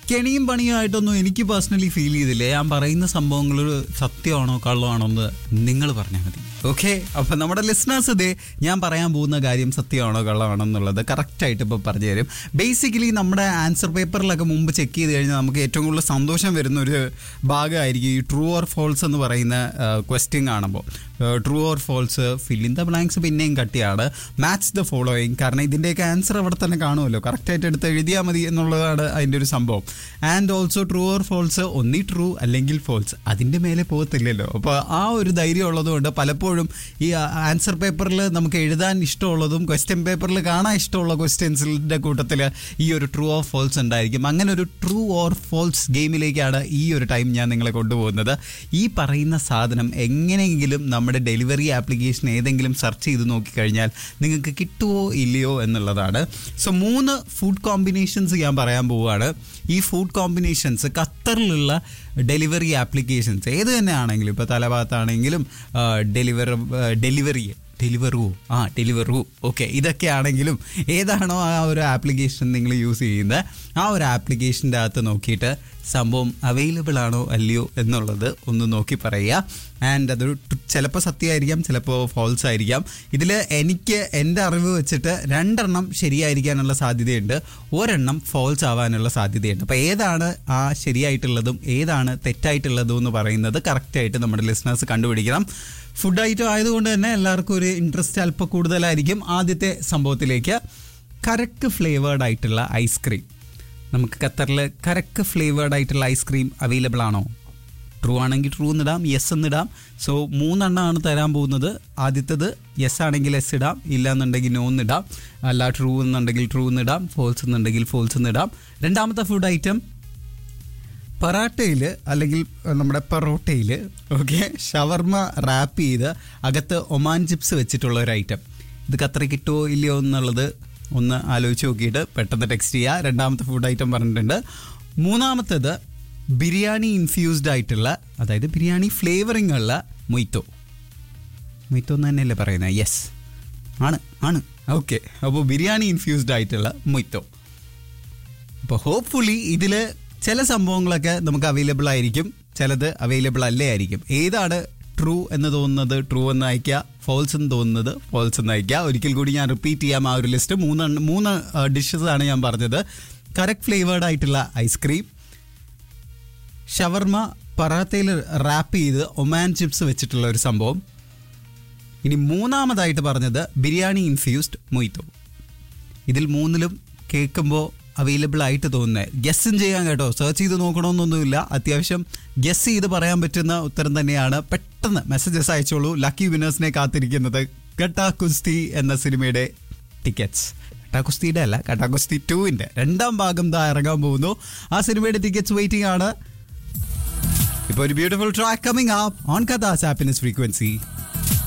കെണിയും പണിയുമായിട്ടൊന്നും എനിക്ക് personally feel ചെയ്തില്ല ഞാൻ പറയുന്ന സംഭവങ്ങൾ സത്യമാണോ കള്ളമാണോ എന്ന് നിങ്ങൾ പറഞ്ഞാൽ മതി ഓക്കെ അപ്പൊ നമ്മുടെ ലിസ്ണേഴ്സ് ഇതേ ഞാൻ പറയാൻ പോകുന്ന കാര്യം സത്യമാണോ കള്ളമാണോ എന്നുള്ളത് കറക്റ്റായിട്ട് ഇപ്പോൾ പറഞ്ഞു തരും ബേസിക്കലി നമ്മുടെ ആൻസർ പേപ്പറിലൊക്കെ മുമ്പ് ചെക്ക് ചെയ്ത് കഴിഞ്ഞാൽ നമുക്ക് ഏറ്റവും കൂടുതൽ സന്തോഷം വരുന്ന ഒരു ഭാഗമായിരിക്കും ഈ ട്രൂ ഓർ ഫോൾസ് എന്ന് പറയുന്ന ക്വസ്റ്റ്യൻ കാണുമ്പോൾ true or false fill in the blanks പിന്നെയും കട്ടിയാണ് മാച്ച് ദ ഫോളോയിങ് കാരണം ഇതിൻ്റെയൊക്കെ ആൻസർ അവിടെ തന്നെ കാണുമല്ലോ കറക്റ്റായിട്ട് എടുത്ത് എഴുതിയാൽ മതി എന്നുള്ളതാണ് അതിൻ്റെ ഒരു സംഭവം and also true or false ഒന്നി ട്രൂ അല്ലെങ്കിൽ ഫോൾസ് അതിൻ്റെ മേലെ പോകത്തില്ലല്ലോ അപ്പോൾ ആ ഒരു ധൈര്യം ഉള്ളതുകൊണ്ട് പലപ്പോഴും ഈ ആൻസർ പേപ്പറിൽ നമുക്ക് എഴുതാൻ ഇഷ്ടമുള്ളതും ക്വസ്റ്റ്യൻ പേപ്പറിൽ കാണാൻ ഇഷ്ടമുള്ള ക്വസ്റ്റ്യൻസിൻ്റെ കൂട്ടത്തിൽ ഈ ഒരു ട്രൂ ഓർ ഫോൾസ് ഉണ്ടായിരിക്കും അങ്ങനെ ഒരു ട്രൂ ഓർ ഫോൾസ് ഗെയിമിലേക്കാണ് ഈ ഒരു ടൈം ഞാൻ നിങ്ങളെ കൊണ്ടുപോകുന്നത് ഈ പറയുന്ന സാധനം എങ്ങനെയെങ്കിലും നമ്മുടെ ഡെലിവറി ആപ്ലിക്കേഷൻ ഏതെങ്കിലും സെർച്ച് ചെയ്ത് നോക്കിക്കഴിഞ്ഞാൽ നിങ്ങൾക്ക് കിട്ടുമോ ഇല്ലയോ എന്നുള്ളതാണ് സോ മൂന്ന് ഫുഡ് കോമ്പിനേഷൻസ് ഞാൻ പറയാൻ പോവുകയാണ് ഈ ഫുഡ് കോമ്പിനേഷൻസ് ഖത്തറിലുള്ള ഡെലിവറി ആപ്ലിക്കേഷൻസ് ഏത് തന്നെ ആണെങ്കിലും ഇപ്പോൾ തലഭാഗത്താണെങ്കിലും ഡെലിവർ ഡെലിവറി ഡെലിവറു ആ ഡെലിവറു ഓക്കെ ഇതൊക്കെ ആണെങ്കിലും ഏതാണോ ആ ഒരു ആപ്ലിക്കേഷൻ നിങ്ങൾ യൂസ് ചെയ്യുന്നത് ആ ഒരു ആപ്ലിക്കേഷൻ്റെ അകത്ത് നോക്കിയിട്ട് സംഭവം അവൈലബിൾ ആണോ അല്ലയോ എന്നുള്ളത് ഒന്ന് നോക്കി പറയുക ആൻഡ് അതൊരു ചിലപ്പോൾ സത്യമായിരിക്കാം ചിലപ്പോൾ ഫോൾസ് ആയിരിക്കാം ഇതിൽ എനിക്ക് എൻ്റെ അറിവ് വെച്ചിട്ട് രണ്ടെണ്ണം ശരിയായിരിക്കാനുള്ള സാധ്യതയുണ്ട് ഒരെണ്ണം ഫോൾസ് ആവാനുള്ള സാധ്യതയുണ്ട് അപ്പോൾ ഏതാണ് ആ ശരിയായിട്ടുള്ളതും ഏതാണ് തെറ്റായിട്ടുള്ളതും എന്ന് പറയുന്നത് കറക്റ്റായിട്ട് നമ്മുടെ ലിസണേഴ്സ് കണ്ടുപിടിക്കണം ഫുഡ് ഐറ്റം ആയതുകൊണ്ട് തന്നെ എല്ലാവർക്കും ഒരു ഇൻട്രസ്റ്റ് അല്പം കൂടുതലായിരിക്കും ആദ്യത്തെ സംഭവത്തിലേക്ക് കറക്റ്റ് ഫ്ലേവേർഡ് ആയിട്ടുള്ള ഐസ്ക്രീം നമുക്ക് ഖത്തറിൽ കറക്റ്റ് ഫ്ലേവേർഡ് ആയിട്ടുള്ള ഐസ്ക്രീം അവൈലബിൾ ആണോ ട്രൂ ആണെങ്കിൽ ട്രൂ എന്നിടാം യെസ് എന്നിടാം സോ മൂന്നെണ്ണമാണ് തരാൻ പോകുന്നത് ആദ്യത്തത് യെസ് ആണെങ്കിൽ എസ് ഇടാം ഇല്ല എന്നുണ്ടെങ്കിൽ നോ എന്നിടാം അല്ല ട്രൂ എന്നുണ്ടെങ്കിൽ ട്രൂ എന്നിടാം ഫോൾസ് എന്നുണ്ടെങ്കിൽ ഫോൾസ് എന്നിടാം രണ്ടാമത്തെ ഫുഡ് ഐറ്റം പറാട്ടയിൽ അല്ലെങ്കിൽ നമ്മുടെ പെറോട്ടയിൽ ഓക്കെ ഷവർമ റാപ്പ് ചെയ്ത് അകത്ത് ഒമാൻ ചിപ്സ് വെച്ചിട്ടുള്ള ഒരു ഐറ്റം ഇത് ഖത്തറി കിട്ടുമോ ഇല്ലയോ എന്നുള്ളത് ഒന്ന് ആലോചിച്ച് നോക്കിയിട്ട് പെട്ടെന്ന് ടെക്സ്റ്റ് ചെയ്യുക രണ്ടാമത്തെ ഫുഡ് ഐറ്റം പറഞ്ഞിട്ടുണ്ട് മൂന്നാമത്തേത് ബിരിയാണി ഇൻഫ്യൂസ്ഡ് ആയിട്ടുള്ള അതായത് ബിരിയാണി ഫ്ലേവറിംഗ് ഉള്ള മൊയ്ത്തോ മൊയ്ത്തോ എന്ന് തന്നെയല്ലേ പറയുന്നത് യെസ് ആണ് ആണ് ഓക്കെ അപ്പോൾ ബിരിയാണി ഇൻഫ്യൂസ്ഡ് ആയിട്ടുള്ള മൊയ്ത്തോ അപ്പോൾ ഹോപ്പ്ഫുള്ളി ഇതിൽ ചില സംഭവങ്ങളൊക്കെ നമുക്ക് അവൈലബിൾ ആയിരിക്കും ചിലത് അവൈലബിൾ അല്ലേ ആയിരിക്കും ഏതാണ് ട്രൂ എന്ന് തോന്നുന്നത് ട്രൂ എന്ന് അയക്കുക ഫോൾസ് എന്ന് തോന്നുന്നത് ഫോൾസ് എന്ന് അയക്കുക ഒരിക്കൽ കൂടി ഞാൻ റിപ്പീറ്റ് ചെയ്യാം ആ ഒരു ലിസ്റ്റ് മൂന്ന് മൂന്ന് ഡിഷസ് ആണ് ഞാൻ പറഞ്ഞത് കറക്റ്റ് ഫ്ലേവേർഡ് ആയിട്ടുള്ള ഐസ്ക്രീം ഷവർമ പറാത്തയിൽ റാപ്പ് ചെയ്ത് ഒമാൻ ചിപ്സ് വെച്ചിട്ടുള്ള ഒരു സംഭവം ഇനി മൂന്നാമതായിട്ട് പറഞ്ഞത് ബിരിയാണി ഇൻഫ്യൂസ്ഡ് മൊയ്ത്തോ ഇതിൽ മൂന്നിലും കേൾക്കുമ്പോൾ അവൈലബിൾ ആയിട്ട് തോന്നുന്നത് ഗസ്സും ചെയ്യാൻ കേട്ടോ സെർച്ച് ചെയ്ത് നോക്കണമെന്നൊന്നുമില്ല അത്യാവശ്യം ഗസ് ചെയ്ത് പറയാൻ പറ്റുന്ന ഉത്തരം തന്നെയാണ് പെട്ടെന്ന് മെസ്സേജസ് അയച്ചോളൂ ലക്കി വിനേഴ്സിനെ കാത്തിരിക്കുന്നത് കട്ടാ കുസ്തി എന്ന സിനിമയുടെ ടിക്കറ്റ്സ് കട്ടാ കുസ്തിയുടെ അല്ല കട്ടാ കുസ്തി ടുവിൻ്റെ രണ്ടാം ഭാഗം ദാ ഇറങ്ങാൻ പോകുന്നു ആ സിനിമയുടെ ടിക്കറ്റ്സ് വെയിറ്റിംഗ് ആണ് ഇപ്പോൾ ഒരു beautiful track coming up on കഥാസ് ഹാപ്പിനെസ് ഫ്രീക്വൻസി